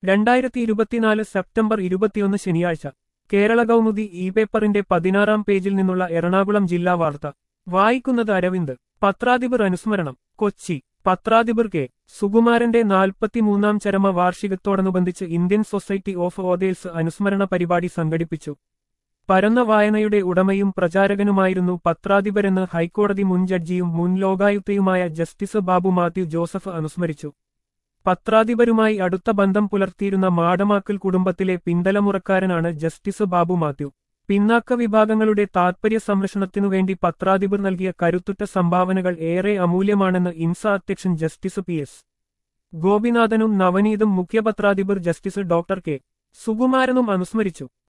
രണ്ടായിരത്തി ഇരുപത്തിനാല് സെപ്റ്റംബർ ഇരുപത്തിയൊന്ന് ശനിയാഴ്ച കേരള കൗമുദി ഇ പേപ്പറിന്റെ പതിനാറാം പേജിൽ നിന്നുള്ള എറണാകുളം ജില്ലാ വാർത്ത വായിക്കുന്നത് അരവിന്ദ് പത്രാധിപർ അനുസ്മരണം കൊച്ചി പത്രാധിപർ കെ സുകുമാരന്റെ നാൽപ്പത്തിമൂന്നാം ചരമ വാർഷികത്തോടനുബന്ധിച്ച് ഇന്ത്യൻ സൊസൈറ്റി ഓഫ് ഓതേഴ്സ് അനുസ്മരണ പരിപാടി സംഘടിപ്പിച്ചു പരന്ന വായനയുടെ ഉടമയും പ്രചാരകനുമായിരുന്നു പത്രാധിപരെന്ന് ഹൈക്കോടതി മുൻ ജഡ്ജിയും മുൻ ലോകായുക്തയുമായ ജസ്റ്റിസ് ബാബു മാത്യു ജോസഫ് അനുസ്മരിച്ചു പത്രാധിപരുമായി അടുത്ത ബന്ധം പുലർത്തിയിരുന്ന മാടമാക്കൽ കുടുംബത്തിലെ പിന്തലമുറക്കാരനാണ് ജസ്റ്റിസ് ബാബു മാത്യു പിന്നാക്ക വിഭാഗങ്ങളുടെ താൽപര്യ സംരക്ഷണത്തിനുവേണ്ടി പത്രാധിപർ നൽകിയ കരുത്തുറ്റ സംഭാവനകൾ ഏറെ അമൂല്യമാണെന്ന് ഇൻസ അധ്യക്ഷൻ ജസ്റ്റിസ് പി എസ് ഗോപിനാഥനും നവനീതും മുഖ്യപത്രാധിപർ ജസ്റ്റിസ് ഡോക്ടർ കെ സുകുമാരനും അനുസ്മരിച്ചു